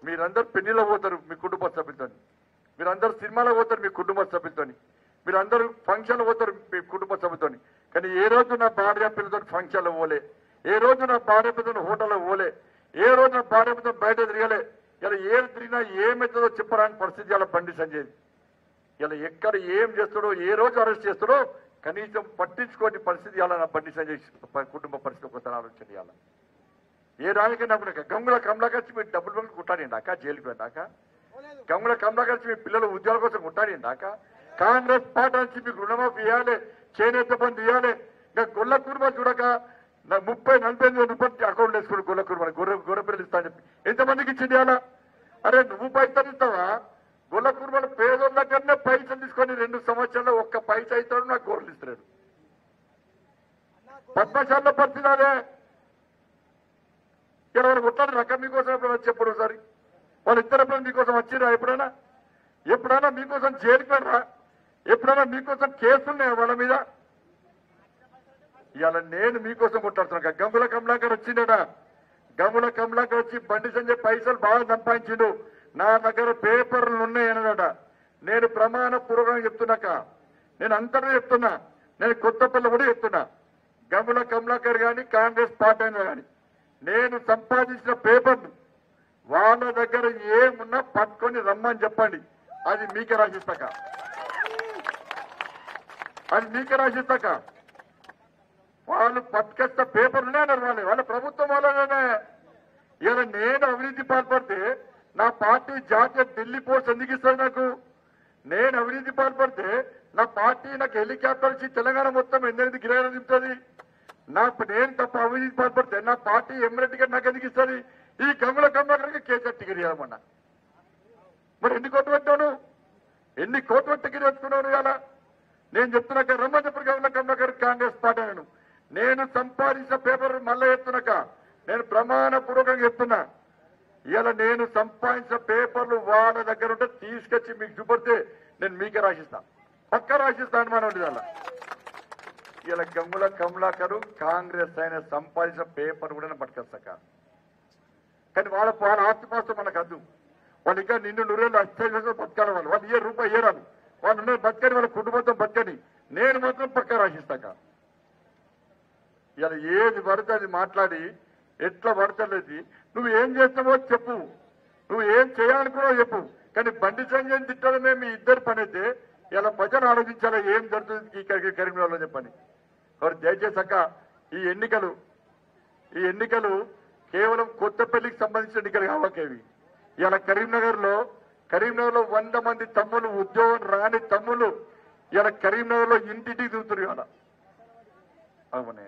మీరందరూ పెళ్లిలో పోతారు మీ కుటుంబ సభ్యులతో మీరందరూ సినిమాలో పోతారు మీ కుటుంబ సభ్యులతో మీరందరూ ఫంక్షన్లు పోతారు మీ కుటుంబ సభ్యులతో కానీ ఏ రోజు నా భార్య పిల్లతో ఫంక్షన్లో పోలే ఏ రోజు నా భార్య పిల్లతో హోటల్లో పోలే ఏ రోజు నా భార్య పిల్లతో బయట తిరగలే ఇలా ఏం తిరిగినా ఏమవుతుందో చెప్పడానికి పరిస్థితి ఇలా బండి సంజయ్ ఇలా ఎక్కడ ఏం చేస్తాడో ఏ రోజు అరెస్ట్ చేస్తాడో కనీసం పట్టించుకోని పరిస్థితి ఇవ్వాలా నా బండి సంజయ్ ప- కుటుంబ పరిస్థితి ఒకసారి ఆలోచన చేయాలి ఏ దానికైనా కూడా గంగుల కమలాకి వచ్చి మీరు డబ్బులు పనులు కుట్టాడిండాక జైలుకి వెళ్ళాక గంగుల కమలాకి వచ్చి మీ పిల్లలు ఉద్యోగాల కోసం కుట్టాడిండాక కాంగ్రెస్ పార్టీ నుంచి మీకు రుణమాఫీ ఇవ్వాలి చేనేత బంధు ఇవ్వాలి ఇంకా గొల్ల కుర్మ చూడక నా ముప్పై నలభై ఎనిమిది రూపాయలు అకౌంట్ వేసుకుని గొల్ల కుర్మ గొర్రె గొర్రె పిల్లలు ఇస్తా అని చెప్పి ఎంతమందికి ఇచ్చింది ఇవ్వాలా అరే నువ్వు పైసలు ఇస్తావా గొల్ల కుర్మలు పేదోళ్ళ దగ్గరనే పైసలు తీసుకొని రెండు సంవత్సరాల్లో ఒక్క పైసా ఇస్తాడు నాకు గొర్రెలు ఇస్తున్నాడు పద్మశాల పరిస్థితి అదే ఇక్కడ వాళ్ళు కొట్టాడు రకం మీకోసం ఎప్పుడైనా వచ్చి ఎప్పుడు ఒకసారి వాళ్ళు ఇద్దరు ఎప్పుడైనా మీకోసం వచ్చిరా ఎప్పుడైనా ఎప్పుడైనా మీకోసం జైలుకి వెళ్ళరా ఎప్పుడైనా మీకోసం కేసులున్నాయా వాళ్ళ మీద ఇవాళ నేను మీకోసం కొట్టాడుతున్నా గంగుల కమలాకర్ వచ్చిండడా గంగుల కమలాకర్ వచ్చి బండి సంజయ్ పైసలు బాగా సంపాదించిండు నా దగ్గర పేపర్లు ఉన్నాయనమాట నేను ప్రమాణ పూర్వకంగా చెప్తున్నాక నేను అంతటా చెప్తున్నా నేను కొత్తపల్లి కూడా చెప్తున్నా గంగుల కమలాకర్ గాని కాంగ్రెస్ పార్టీ అయినా కానీ నేను సంపాదించిన పేపర్లు వాళ్ళ దగ్గర ఏమున్నా పట్టుకొని రమ్మని చెప్పండి అది మీకే రాసిస్తాక అది మీకే రాసిస్తాక వాళ్ళు పట్టుకొస్త పేపర్లనే అన్నారు వాళ్ళు వాళ్ళ ప్రభుత్వం వాళ్ళనే ఇలా నేను అవినీతి పాల్పడితే నా పార్టీ జాతీయ ఢిల్లీ పోస్ట్ ఎందుకు ఇస్తుంది నాకు నేను అవినీతి పాల్పడితే నా పార్టీ నాకు హెలికాప్టర్ ఇచ్చి తెలంగాణ మొత్తం ఎనిమిది గిరాలు దింపుతుంది నా నేను తప్ప అవినీతి పాల్పడితే నా పార్టీ ఎమ్మెల్యే టికెట్ నాకు ఎందుకు ఇస్తుంది ఈ గంగుల కమ్మగారికి కేసీఆర్ టికెట్ ఇవ్వమన్నా మరి ఎన్ని కోట్లు పెట్టాను ఎన్ని కోట్ల టికెట్ పెట్టుకున్నాను ఇవాళ నేను చెప్తున్నాక రమ్మని చెప్పి గంగుల కమ్మగారు కాంగ్రెస్ పార్టీ నేను నేను సంపాదించిన పేపర్ మళ్ళీ చెప్తున్నాక నేను ప్రమాణపూర్వకంగా చెప్తున్నా ఇలా నేను సంపాదించిన పేపర్లు వాళ్ళ దగ్గర ఉంటే తీసుకొచ్చి మీకు చూపడితే నేను మీకే రాసిస్తా పక్క రాసిస్తాను మనం ఇవాళ ఇలా గంగుల కమలాకరు కాంగ్రెస్ ఆయన సంపాదించిన పేపర్ కూడా నేను పట్టుకొస్తాక కానీ వాళ్ళ వాళ్ళ ఆస్తిపాస్తు మనకు అద్దు వాళ్ళు ఇంకా నిన్ను నూరేళ్ళు అత్యవసరం బతకాలి వాళ్ళు వాళ్ళు ఏ రూపాయి ఏరాను వాళ్ళు ఉన్నారు బతకని వాళ్ళ కుటుంబంతో బతకని నేను మాత్రం పక్క రాసిస్తాక ఇలా ఏది పడితే అది మాట్లాడి ఎట్లా పడతలేదు నువ్వు ఏం చేస్తావో చెప్పు నువ్వు ఏం చేయాలనుకున్నావో చెప్పు కానీ బండి సంజయ్ తిట్టడమే మీ ఇద్దరు పని అయితే ఇలా ప్రజలు ఆలోచించాలా ఏం జరుగుతుంది ఈ కరి- కరీంనగర్లో చెప్పని మరి దయచేసి అక్క ఈ ఎన్నికలు ఈ ఎన్నికలు కేవలం కొత్తపల్లికి సంబంధించిన ఎన్నికలు కావకేవి ఇలా కరీంనగర్ లో కరీంనగర్ లో వంద మంది తమ్ములు ఉద్యోగం రాని తమ్ములు ఇలా కరీంనగర్ లో ఇంటింటికి దిగుతారు ఇవాళ అవునే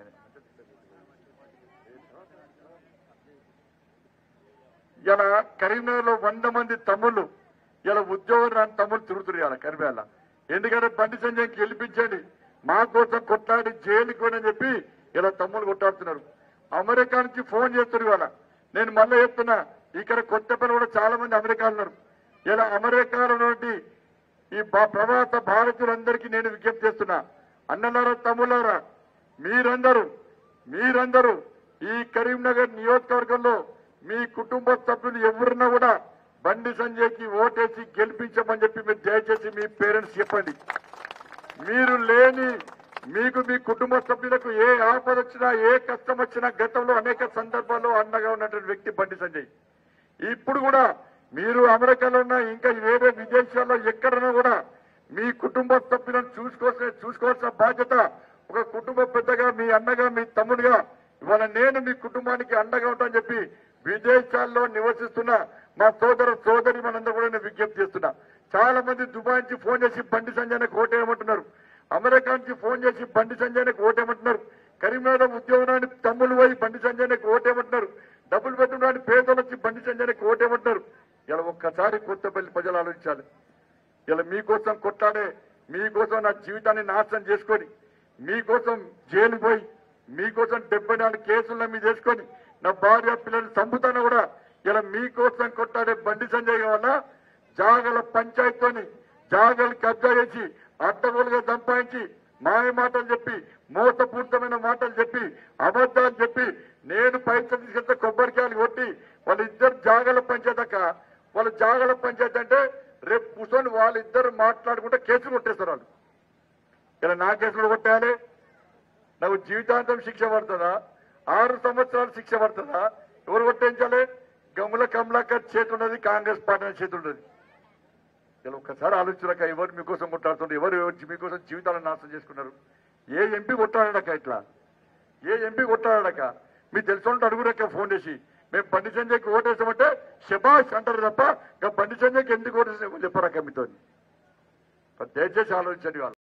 ఇలా కరీంనగర్ లో వంద మంది తమ్ముళ్ళు ఇలా ఉద్యోగం రాని తమ్ముళ్ళు తిరుగుతున్నారు ఇలా కరివేళ ఎందుకంటే బండి సంజయ్ గెలిపించండి మా కోసం కొట్లాడి జైలుకి పోయినని చెప్పి ఇలా తమ్ముళ్ళు కొట్టాడుతున్నారు అమెరికా నుంచి ఫోన్ చేస్తారు ఇవాళ నేను మళ్ళీ చెప్తున్నా ఇక్కడ కొత్తపల్లి కూడా చాలా మంది అమెరికాలో ఉన్నారు ఇలా అమెరికాలో నుండి ఈ బా- ప్రవాస భారతీయులందరికీ నేను విజ్ఞప్తి చేస్తున్నా అన్నలారా తమ్ములారా మీరందరూ మీరందరూ ఈ కరీంనగర్ నియోజకవర్గంలో మీ కుటుంబ సభ్యులు ఎవరున్నా కూడా బండి సంజయ్కి ఓటేసి గెలిపించమని చెప్పి మీరు దయచేసి మీ పేరెంట్స్ చెప్పండి మీరు లేని మీకు మీ కుటుంబ సభ్యులకు ఏ ఆపద వచ్చినా ఏ కష్టం వచ్చినా గతంలో అనేక సందర్భాల్లో అండగా ఉన్నటువంటి వ్యక్తి బండి సంజయ్ ఇప్పుడు కూడా మీరు అమెరికాలో ఉన్న ఇంకా వేరే విదేశాల్లో ఎక్కడైనా కూడా మీ కుటుంబ సభ్యులను చూసుకోవాల్సిన చూసుకోవాల్సిన బాధ్యత ఒక కుటుంబ పెద్దగా మీ అన్నగా మీ తమ్ముడిగా ఇవాళ నేను మీ కుటుంబానికి అండగా ఉంటానని చెప్పి విదేశాల్లో నివసిస్తున్న మా సోదర సోదరి మనందరూ కూడా నేను విజ్ఞప్తి చేస్తున్నా చాలా మంది దుబాయ్ నుంచి ఫోన్ చేసి బండి సంజయ్కి ఓటేయమంటున్నారు అమెరికా నుంచి ఫోన్ చేసి బండి సంజయ్కి ఓటేయమంటున్నారు కరీంనగర్ ఉద్యోగాన్ని తమ్ముళ్ళు పోయి బండి సంజయ్కి ఓటేయమంటున్నారు డబ్బులు పెట్టుకున్నాడు పేదలు వచ్చి బండి సంజయ్కి ఓటేయమంటున్నారు ఇలా ఒక్కసారి కొత్తపల్లి ప్రజలు ఆలోచించాలి ఇలా మీకోసం కొట్లాడే మీకోసం నా జీవితాన్ని నాశనం చేసుకొని మీకోసం జైలు పోయి మీకోసం డెబ్బై నాలుగు కేసులు మీద చేసుకొని నా భార్య పిల్లలు చంపుతాను కూడా ఇలా మీకోసం కొట్లాడే బండి సంజయ్ వల్ల జాగల పంచాయతీతోని జాగలు కబ్జా చేసి అడ్డగోలుగా సంపాదించి మాయ మాటలు చెప్పి మోసపూరితమైన మాటలు చెప్పి అబద్ధాలు చెప్పి నేను పైసలు తీసుకెళ్తే కొబ్బరికాయలు కొట్టి వాళ్ళిద్దరు జాగల పంచేదాక వాళ్ళ జాగల పంచాయతీ అంటే రేపు కూర్చొని వాళ్ళిద్దరు మాట్లాడుకుంటే కేసులు కొట్టేస్తారు వాళ్ళు ఇలా నా కేసులు కొట్టాలి నాకు జీవితాంతం శిక్ష పడుతుందా ఆరు సంవత్సరాలు శిక్ష పడుతుందా ఎవరు కొట్టించాలి గమ్ముల కమలాకర్ చేతి ఉన్నది కాంగ్రెస్ పార్టీ చేతి ఉన్నది ఇలా ఒక్కసారి ఆలోచించక ఎవరు మీకోసం కొట్టాడుతుండ్రు ఎవరు ఎవరు మీకోసం జీవితాలను నాశనం చేసుకున్నారు ఏ ఎంపీ కొట్టాడక ఇట్లా ఏ ఎంపీ కొట్టాడక మీకు తెలుసుకుంటే అడుగురక్క ఫోన్ చేసి మేము బండి సంజయ్కి ఓటేసామంటే శబాష్ అంటారు తప్ప ఇంకా బండి సంజయ్కి ఎందుకు ఓటేసామో చెప్పరక్క మీతో దయచేసి ఆలోచించండి వాళ్ళు